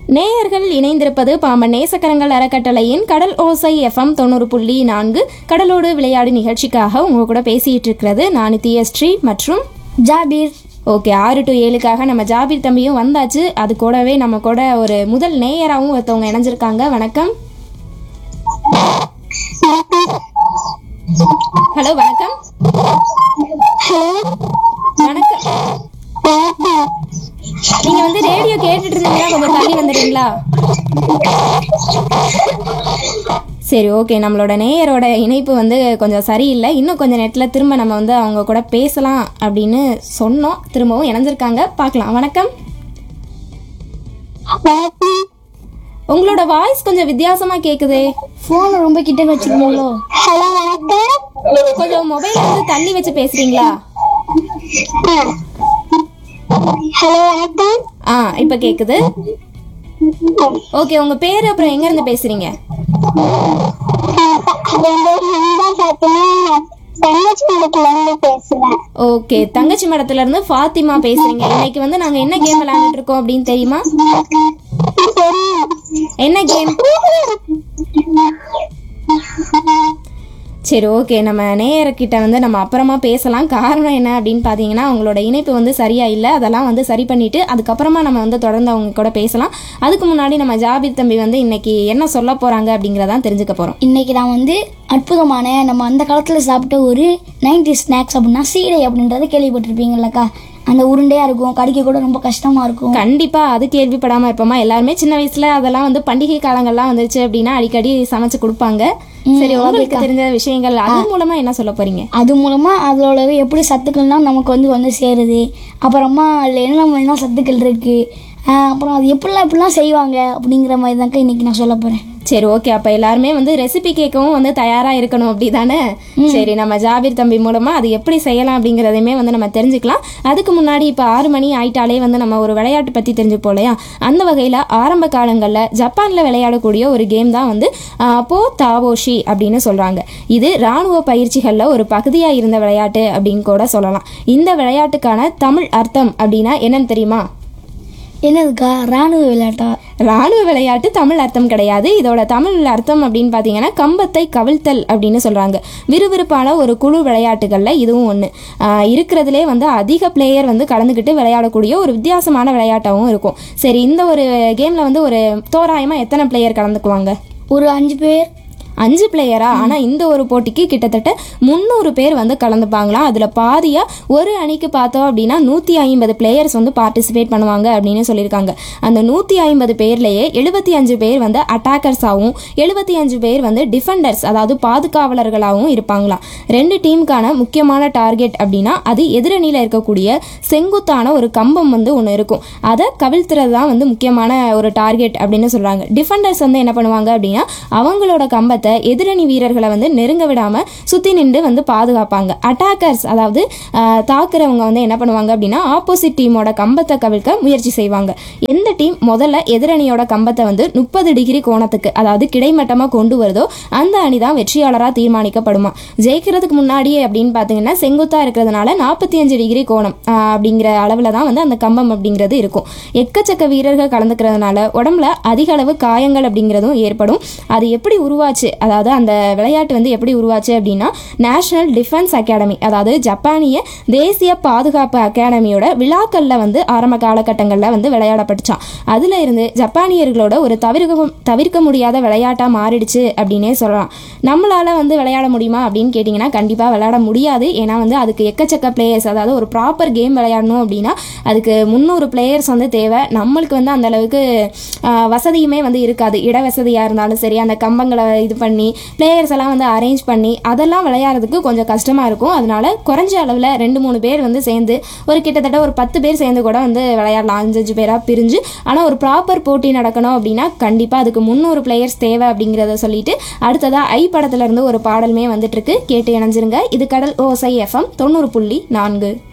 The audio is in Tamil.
நேயர்கள் இணைந்திருப்பது பாம்பன் நேசக்கரங்கள் அறக்கட்டளையின் கடல் ஓசை எஃப்எம் தொண்ணூறு புள்ளி நான்கு கடலோடு விளையாடு நிகழ்ச்சிக்காக உங்க கூட பேசிட்டு இருக்கிறது நான் தியஸ்ரீ மற்றும் ஜாபீர் ஓகே ஆறு டு ஏழுக்காக நம்ம ஜாபீர் தம்பியும் வந்தாச்சு அது கூடவே நம்ம கூட ஒரு முதல் நேயராகவும் ஒருத்தவங்க இணைஞ்சிருக்காங்க வணக்கம் ஹலோ வணக்கம் வணக்கம் நீங்க வந்து ரேடியோ கேட்டுட்டு இருந்தீங்கன்னா கொஞ்சம் தள்ளி வந்துடுறீங்களா சரி ஓகே நம்மளோட நேயரோட இணைப்பு வந்து கொஞ்சம் சரியில்லை இன்னும் கொஞ்சம் நேரத்தில் திரும்ப நம்ம வந்து அவங்க கூட பேசலாம் அப்படின்னு சொன்னோம் திரும்பவும் இணைஞ்சிருக்காங்க பார்க்கலாம் வணக்கம் உங்களோட வாய்ஸ் கொஞ்சம் வித்தியாசமா கேக்குதே ஃபோனை ரொம்ப கிட்ட வச்சுருக்கீங்களோ ஹலோ வணக்கம் கொஞ்சம் மொபைல் வந்து தள்ளி வச்சு பேசுறீங்களா ஹலோ வணக்கம் ஆ இப்போ கேக்குது ஓகே உங்க பேர் அப்புறம் எங்க இருந்து பேசுறீங்க என் பேர் ஹிந்தா பாத்திமா தங்கச்சி மடத்துல இருந்து பேசுறேன் ஓகே தங்கச்சி மடத்துல இருந்து ஃபாத்திமா பேசுறீங்க இன்னைக்கு வந்து நாங்க என்ன கேம் விளையாண்டுட்டு இருக்கோம் அப்படின்னு தெரியுமா தெரியும் என்ன கேம் சரி ஓகே நம்ம நேயர்கிட்ட வந்து நம்ம அப்புறமா பேசலாம் காரணம் என்ன அப்படின்னு பார்த்தீங்கன்னா அவங்களோட இணைப்பு வந்து சரியா இல்லை அதெல்லாம் வந்து சரி பண்ணிட்டு அதுக்கப்புறமா நம்ம வந்து தொடர்ந்து அவங்க கூட பேசலாம் அதுக்கு முன்னாடி நம்ம ஜாபிர் தம்பி வந்து இன்னைக்கு என்ன சொல்ல போறாங்க அப்படிங்கிறதான் தெரிஞ்சுக்க போறோம் இன்னைக்கு நான் வந்து அற்புதமான நம்ம அந்த காலத்தில் சாப்பிட்ட ஒரு நைன்டி ஸ்நாக்ஸ் அப்படின்னா சீடை அப்படின்றத கேள்விப்பட்டிருப்பீங்கல்லக்கா அந்த உருண்டையாக இருக்கும் கடிக்க கூட ரொம்ப கஷ்டமாக இருக்கும் கண்டிப்பா அது கேள்விப்படாம இருப்போமா எல்லாருமே சின்ன வயசுல அதெல்லாம் வந்து பண்டிகை காலங்கள்லாம் வந்துருச்சு அப்படின்னா அடிக்கடி சமைச்சு கொடுப்பாங்க சரி உங்களுக்கு தெரிஞ்ச விஷயங்கள் அது மூலமா என்ன சொல்ல போறீங்க அது மூலமாக அதோட எப்படி சத்துக்கள்லாம் நமக்கு வந்து வந்து சேருது அப்புறமா அதில் என்ன மாதிரிலாம் சத்துக்கள் இருக்குது அப்புறம் அது எப்படிலாம் எப்படிலாம் செய்வாங்க அப்படிங்கிற மாதிரி தான்க்கா இன்னைக்கு நான் சொல்ல போகிறேன் சரி ஓகே அப்ப எல்லாருமே வந்து ரெசிபி கேட்கவும் வந்து தயாரா இருக்கணும் அப்படிதானே சரி நம்ம ஜாபீர் தம்பி மூலமா அது எப்படி செய்யலாம் அப்படிங்கறதையுமே வந்து நம்ம தெரிஞ்சுக்கலாம் அதுக்கு முன்னாடி இப்ப ஆறு மணி ஆயிட்டாலே வந்து நம்ம ஒரு விளையாட்டு பத்தி தெரிஞ்சுப்போம் இல்லையா அந்த வகையில ஆரம்ப காலங்கள்ல ஜப்பான்ல விளையாடக்கூடிய ஒரு கேம் தான் வந்து ஆஹ், போ தாவோஷி அப்படின்னு சொல்றாங்க இது ராணுவ பயிற்சிகள்ல ஒரு பகுதியா இருந்த விளையாட்டு அப்படின்னு கூட சொல்லலாம் இந்த விளையாட்டுக்கான தமிழ் அர்த்தம் அப்படின்னா என்னன்னு தெரியுமா என்னதுக்கா ராணுவ விளையாட்டா ராணுவ விளையாட்டு தமிழ் அர்த்தம் கிடையாது இதோட தமிழ் அர்த்தம் அப்படின்னு பார்த்தீங்கன்னா கம்பத்தை கவிழ்த்தல் அப்படின்னு சொல்கிறாங்க விறுவிறுப்பான ஒரு குழு விளையாட்டுகளில் இதுவும் ஒன்று இருக்கிறதுலே வந்து அதிக பிளேயர் வந்து கலந்துக்கிட்டு விளையாடக்கூடிய ஒரு வித்தியாசமான விளையாட்டாகவும் இருக்கும் சரி இந்த ஒரு கேமில் வந்து ஒரு தோராயமாக எத்தனை பிளேயர் கலந்துக்குவாங்க ஒரு அஞ்சு பேர் அஞ்சு பிளேயரா ஆனால் இந்த ஒரு போட்டிக்கு கிட்டத்தட்ட முந்நூறு பேர் வந்து கலந்துப்பாங்களாம் அதில் பாதியாக ஒரு அணிக்கு பார்த்தோம் அப்படின்னா நூற்றி ஐம்பது பிளேயர்ஸ் வந்து பார்ட்டிசிபேட் பண்ணுவாங்க அப்படின்னு சொல்லியிருக்காங்க அந்த நூற்றி ஐம்பது பேர்லேயே எழுபத்தி அஞ்சு பேர் வந்து அட்டாக்கர்ஸாகவும் எழுபத்தி அஞ்சு பேர் வந்து டிஃபெண்டர்ஸ் அதாவது பாதுகாவலர்களாகவும் இருப்பாங்களாம் ரெண்டு டீமுக்கான முக்கியமான டார்கெட் அப்படின்னா அது எதிரணியில் இருக்கக்கூடிய செங்குத்தான ஒரு கம்பம் வந்து ஒன்று இருக்கும் அதை கவிழ்த்துறது தான் வந்து முக்கியமான ஒரு டார்கெட் அப்படின்னு சொல்கிறாங்க டிஃபெண்டர்ஸ் வந்து என்ன பண்ணுவாங்க அப்படின்னா அவங்களோட கம்பத்தை எதிரணி வீரர்களை வந்து நெருங்க விடாமல் சுற்றி நின்று வந்து பாதுகாப்பாங்க அட்டாக்கர்ஸ் அதாவது ஆஹ், தாக்குறவங்க வந்து என்ன பண்ணுவாங்க அப்படின்னா ஆப்போசிட் டீமோட கம்பத்தை கவிழ்க்க முயற்சி செய்வாங்க எந்த டீம் முதல்ல எதிரணியோட கம்பத்தை வந்து முப்பது டிகிரி கோணத்துக்கு அதாவது கிடைமட்டமாக கொண்டு வருதோ அந்த அணி தான் வெற்றியாளராக தீர்மானிக்கப்படுமா ஜெயிக்கிறதுக்கு முன்னாடி அப்படின்னு பார்த்தீங்கன்னா செங்குத்தாக இருக்கிறதுனால நாற்பத்தி அஞ்சு டிகிரி கோணம் ஆஹ், அப்படிங்கிற அளவில் தான் வந்து அந்த கம்பம் அப்படிங்கிறது இருக்கும் எக்கச்சக்க வீரர்கள் கலந்துக்கிறதுனால உடம்புல அதிக அளவு காயங்கள் அப்படிங்கிறதும் ஏற்படும் அது எப்படி உருவாச்சு அதாவது அந்த விளையாட்டு வந்து எப்படி உருவாச்சு அப்படின்னா நேஷனல் டிஃபென்ஸ் அகாடமி அதாவது ஜப்பானிய தேசிய பாதுகாப்பு அகாடமியோட விழாக்களில் வந்து ஆரம்ப காலகட்டங்களில் வந்து விளையாடப்பட்டுச்சான் அதில் இருந்து ஜப்பானியர்களோட ஒரு தவிர்க்க தவிர்க்க முடியாத விளையாட்டாக மாறிடுச்சு அப்படின்னே சொல்லலாம் நம்மளால் வந்து விளையாட முடியுமா அப்படின்னு கேட்டிங்கன்னா கண்டிப்பாக விளையாட முடியாது ஏன்னா வந்து அதுக்கு எக்கச்சக்க பிளேயர்ஸ் அதாவது ஒரு ப்ராப்பர் கேம் விளையாடணும் அப்படின்னா அதுக்கு முந்நூறு பிளேயர்ஸ் வந்து தேவை நம்மளுக்கு வந்து அந்த அளவுக்கு ஆஹ், வசதியுமே வந்து இருக்காது இட வசதியாக இருந்தாலும் சரி அந்த கம்பங்களை இது பண்ணி பிளேயர்ஸ் எல்லாம் வந்து அரேஞ்ச் பண்ணி அதெல்லாம் விளையாடுறதுக்கு கொஞ்சம் கஷ்டமாக இருக்கும் அதனால குறைஞ்ச அளவில் ரெண்டு மூணு பேர் வந்து சேர்ந்து ஒரு கிட்டத்தட்ட ஒரு பத்து பேர் சேர்ந்து கூட வந்து விளையாடலாம் அஞ்சு அஞ்சு பேராக பிரிஞ்சு ஆனால் ஒரு ப்ராப்பர் போட்டி நடக்கணும் அப்படின்னா கண்டிப்பாக அதுக்கு முந்நூறு பிளேயர்ஸ் தேவை அப்படிங்கிறத சொல்லிட்டு அடுத்ததாக ஐ படத்துல இருந்து ஒரு பாடலுமே வந்துட்டு இருக்கு கேட்டு இணைஞ்சிருங்க இது கடல் ஓசை எஃப்எம் தொண்ணூறு புள்ளி நான்கு